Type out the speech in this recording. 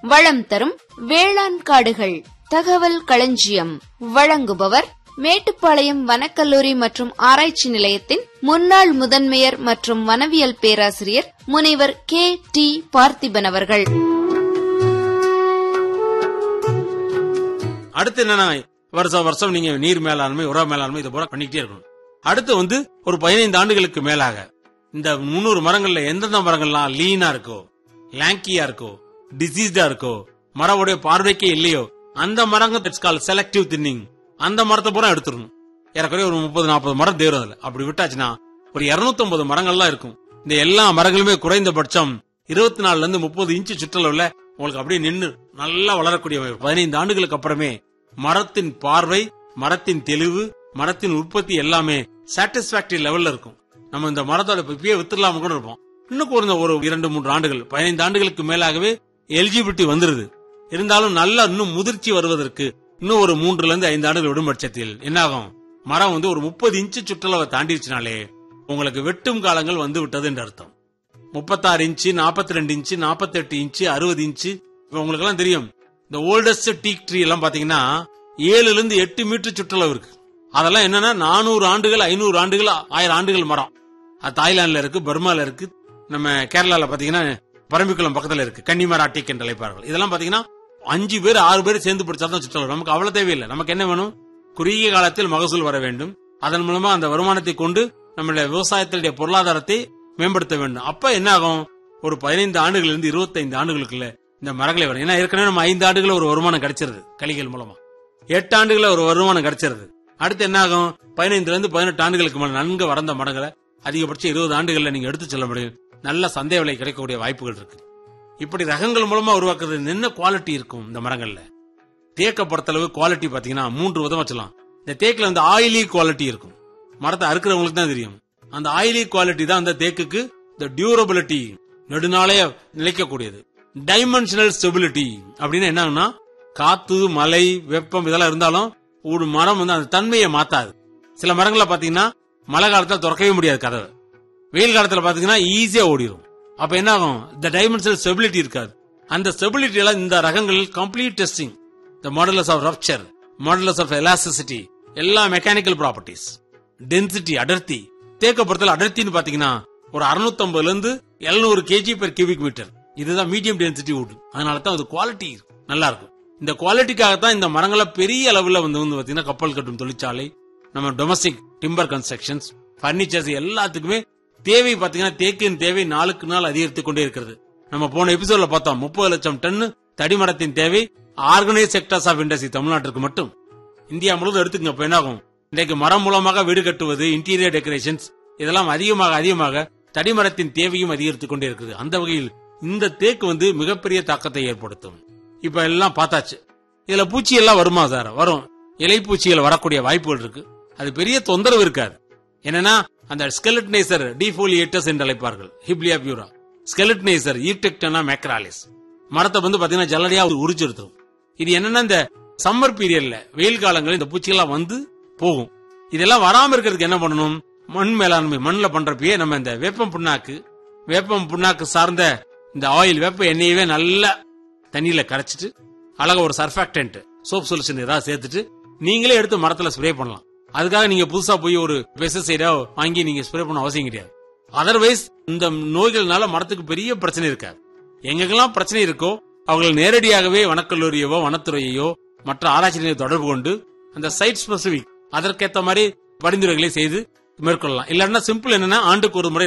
வளம் தரும் வேளாண் காடுகள் தகவல் களஞ்சியம் வழங்குபவர் மேட்டுப்பாளையம் வனக்கல்லூரி மற்றும் ஆராய்ச்சி நிலையத்தின் முன்னாள் முதன்மையர் மற்றும் வனவியல் பேராசிரியர் முனைவர் கே டி பார்த்திபன் அவர்கள் அடுத்து என்னன்னா வருஷம் வருஷம் நீங்க நீர் மேலாண்மை உர மேலாண்மை இது பூரா பண்ணிக்கிட்டே இருக்கணும் அடுத்து வந்து ஒரு பதினைந்து ஆண்டுகளுக்கு மேலாக இந்த முன்னூறு மரங்கள்ல எந்தெந்த மரங்கள்லாம் லீனா இருக்கோ லாங்கியா இருக்கோ டிசீஸ்டா இருக்கோ மரவுடைய பார்வைக்கே இல்லையோ அந்த மரங்க இட்ஸ் கால் செலக்டிவ் தின்னிங் அந்த மரத்தை பூரா எடுத்துடணும் ஏறக்குறைய ஒரு முப்பது நாற்பது மரம் தேரும் அதுல அப்படி விட்டாச்சுன்னா ஒரு 250 மரங்கள்லாம் இருக்கும் இந்த எல்லா மரங்களுமே குறைந்தபட்சம் இருபத்தி நாலுல இருந்து முப்பது இன்ச்சு சுற்றளவுல உங்களுக்கு அப்படியே நின்னு நல்லா வளரக்கூடிய பதினைந்து ஆண்டுகளுக்கு அப்புறமே மரத்தின் பார்வை மரத்தின் தெளிவு மரத்தின் உற்பத்தி எல்லாமே சாட்டிஸ்பாக்டரி லெவல்ல இருக்கும் நம்ம இந்த மரத்தோட இப்பயே வித்துடலாம கூட இருப்போம் இன்னும் ஒரு ஒரு இரண்டு மூன்று ஆண்டுகள் பதினைந்து ஆண்டுகளுக்கு மேலாகவே எலிஜிபிலிட்டி வந்துருது இருந்தாலும் நல்லா இன்னும் முதிர்ச்சி வருவதற்கு இன்னும் ஒரு மூன்றுல இருந்து ஐந்து ஆண்டுகள் விடும் பட்சத்தில் என்னாகும் மரம் வந்து ஒரு முப்பது இன்ச்சு சுற்றளவை தாண்டிடுச்சுனாலே உங்களுக்கு வெட்டும் காலங்கள் வந்து விட்டது என்று அர்த்தம் முப்பத்தாறு இன்ச்சு நாற்பத்தி ரெண்டு இன்ச்சு நாற்பத்தி எட்டு இன்ச்சு அறுபது இன்ச்சு இப்ப உங்களுக்கு எல்லாம் தெரியும் இந்த ஓல்டஸ்ட் டீக் ட்ரீ எல்லாம் பாத்தீங்கன்னா ஏழுல இருந்து எட்டு மீட்டர் சுற்றளவு இருக்கு அதெல்லாம் என்னன்னா நானூறு ஆண்டுகள் ஐநூறு ஆண்டுகள் ஆயிரம் ஆண்டுகள் மரம் அது தாய்லாந்துல இருக்கு பர்மால இருக்கு நம்ம கேரளால பாத்தீங்கன்னா பரம்பிக்குளம் பக்கத்துல இருக்கு கன்னிமரா டீக் என்று அழைப்பார்கள் இதெல்லாம் பாத்தீங்கன்னா அஞ்சு பேர் ஆறு பேர் சேர்ந்து படிச்சாதான் சுற்றளவு நமக்கு அவ்வளவு தேவையில்லை நமக்கு என்ன வேணும் குறுகிய காலத்தில் மகசூல் வர வேண்டும் அதன் மூலமா அந்த வருமானத்தை கொண்டு நம்மளுடைய விவசாயத்தினுடைய பொருளாதாரத்தை மேம்படுத்த வேண்டும் அப்ப என்ன ஆகும் ஒரு பதினைந்து ஆண்டுகள் இருந்து இருபத்தைந்து ஆண்டுகளுக்குள்ள இந்த மரங்களை வரும் ஏன்னா ஏற்கனவே நம்ம ஐந்து ஆண்டுகள ஒரு வருமானம் கிடைச்சிருது கலிகள் மூலமா எட்டு ஆண்டுகள ஒரு வருமானம் கிடைச்சிருது அடுத்து என்ன ஆகும் பதினைந்துல இருந்து பதினெட்டு ஆண்டுகளுக்கு மேல நன்கு வளர்ந்த மரங்களை அதிகபட்சம் இருபது ஆண்டுகள்ல நீங்க எடுத்து செல்ல முடியும் நல்ல சந்தை விலை கிடைக்கக்கூடிய வாய்ப்புகள் இருக்கு இப்படி ரகங்கள் மூலமா உருவாக்குறது என்ன குவாலிட்டி இருக்கும் இந்த மரங்கள்ல தேக்க பொறுத்தளவு குவாலிட்டி பாத்தீங்கன்னா மூன்று விதம் வச்சலாம் இந்த தேக்குல வந்து ஆயிலி குவாலிட்டி இருக்கும் மரத்தை அறுக்கிறவங்களுக்கு தான் தெரியும் அந்த ஆயிலி குவாலிட்டி தான் அந்த தேக்குக்கு இந்த டியூரபிலிட்டி நெடுநாளைய நிலைக்கக்கூடியது டைமென்ஷனல் ஸ்டெபிலிட்டி அப்படின்னு என்னன்னா காத்து மழை வெப்பம் இதெல்லாம் இருந்தாலும் ஒரு மரம் வந்து அந்த தன்மையை மாத்தாது சில மரங்கள பாத்தீங்கன்னா மழை காலத்துல திறக்கவே முடியாது கதவை வெயில் காலத்துல பாத்தீங்கன்னா ஈஸியா ஓடிடும் அப்ப என்ன ஆகும் இந்த டைமென்ஷனல் ஸ்டெபிலிட்டி இருக்காது அந்த ஸ்டெபிலிட்டி எல்லாம் இந்த ரகங்கள் complete testing the modulus of rupture modulus of elasticity எல்லா மெக்கானிக்கல் ப்ராப்பர்ட்டிஸ் டென்சிட்டி அடர்த்தி தேக்க பொறுத்தல அடர்த்தின்னு பாத்தீங்கன்னா ஒரு 650 ல இருந்து 700 கேஜி பெர் கியூபிக் மீட்டர் இதுதான் மீடியம் டென்சிட்டி வுட் அதனால தான் அது குவாலிட்டி நல்லா இருக்கும் இந்த குவாலிட்டிக்காக தான் இந்த மரங்களை பெரிய அளவுல வந்து வந்து பாத்தீங்கன்னா கப்பல் கட்டும் தொழிற்சாலை நம்ம டொமஸ்டிக் டிம்பர் கன்ஸ்ட்ரக்ஷன்ஸ் பர்னிச்சர்ஸ் எல்லாத்துக்குமே தேவை பாத்தீங்கன்னா தேக்கின் தேவை நாளுக்கு நாள் அதிகரித்துக் கொண்டே இருக்கிறது நம்ம போன எபிசோட்ல பார்த்தோம் முப்பது லட்சம் டன் தடிமரத்தின் தேவை ஆர்கனைஸ் செக்டர்ஸ் ஆஃப் இண்டஸ்ட்ரி தமிழ்நாட்டிற்கு மட்டும் இந்தியா முழுவதும் எடுத்துக்கங்க இப்ப என்ன ஆகும் இன்றைக்கு மரம் மூலமாக வீடு கட்டுவது இன்டீரியர் டெக்கரேஷன்ஸ் இதெல்லாம் அதிகமாக அதிகமாக தடிமரத்தின் தேவையும் அதிகரித்துக் கொண்டே இருக்குது அந்த வகையில் இந்த தேக்கு வந்து மிகப்பெரிய தாக்கத்தை ஏற்படுத்தும் இப்ப எல்லாம் பார்த்தாச்சு இதுல பூச்சி எல்லாம் வருமா சார் வரும் இலைப்பூச்சிகள் வரக்கூடிய வாய்ப்புகள் இருக்கு அது பெரிய தொந்தரவு இருக்காது என்னன்னா அந்த ஸ்கெலட்னைசர் டிஃபோலியேட்டஸ் என்று அழைப்பார்கள் ஹிப்லியா பியூரா ஸ்கெலட்னைசர் ஈட்டெக்டனா மேக்ராலிஸ் மரத்தை வந்து பாத்தீங்கன்னா ஜல்லடியா உரிச்சிருத்தும் இது என்னன்னா இந்த சம்மர் பீரியட்ல வெயில் காலங்களில் இந்த பூச்சிகள்லாம் வந்து போகும் இதெல்லாம் வராம இருக்கிறதுக்கு என்ன பண்ணணும் மண் மேலாண்மை மண்ணில் பண்றப்பயே நம்ம இந்த வேப்பம் புண்ணாக்கு வேப்பம் புண்ணாக்கு சார்ந்த இந்த ஆயில் வேப்ப எண்ணெயவே நல்லா தண்ணியில கரைச்சிட்டு அழகா ஒரு சர்ஃபாக்டன்ட் சோப் சொல்யூஷன் ஏதாவது சேர்த்துட்டு நீங்களே எடுத்து மரத்துல ஸ்ப்ரே பண்ணலாம் அதுக்காக நீங்க புதுசா போய் ஒரு பெஸ்டிசைடா வாங்கி நீங்க ஸ்ப்ரே பண்ண அவசியம் கிடையாது அதர்வைஸ் இந்த நோய்கள்னால மரத்துக்கு பெரிய பிரச்சனை இருக்காது எங்கெல்லாம் பிரச்சனை இருக்கோ அவங்களை நேரடியாகவே வனக்கல்லூரியவோ வனத்துறையையோ மற்ற ஆராய்ச்சி நிலையம் தொடர்பு கொண்டு அந்த சைட் ஸ்பெசிபிக் அதற்கேத்த மாதிரி பரிந்துரைகளை செய்து மேற்கொள்ளலாம் இல்லன்னா சிம்பிள் என்னன்னா ஆண்டுக்கு ஒரு முறை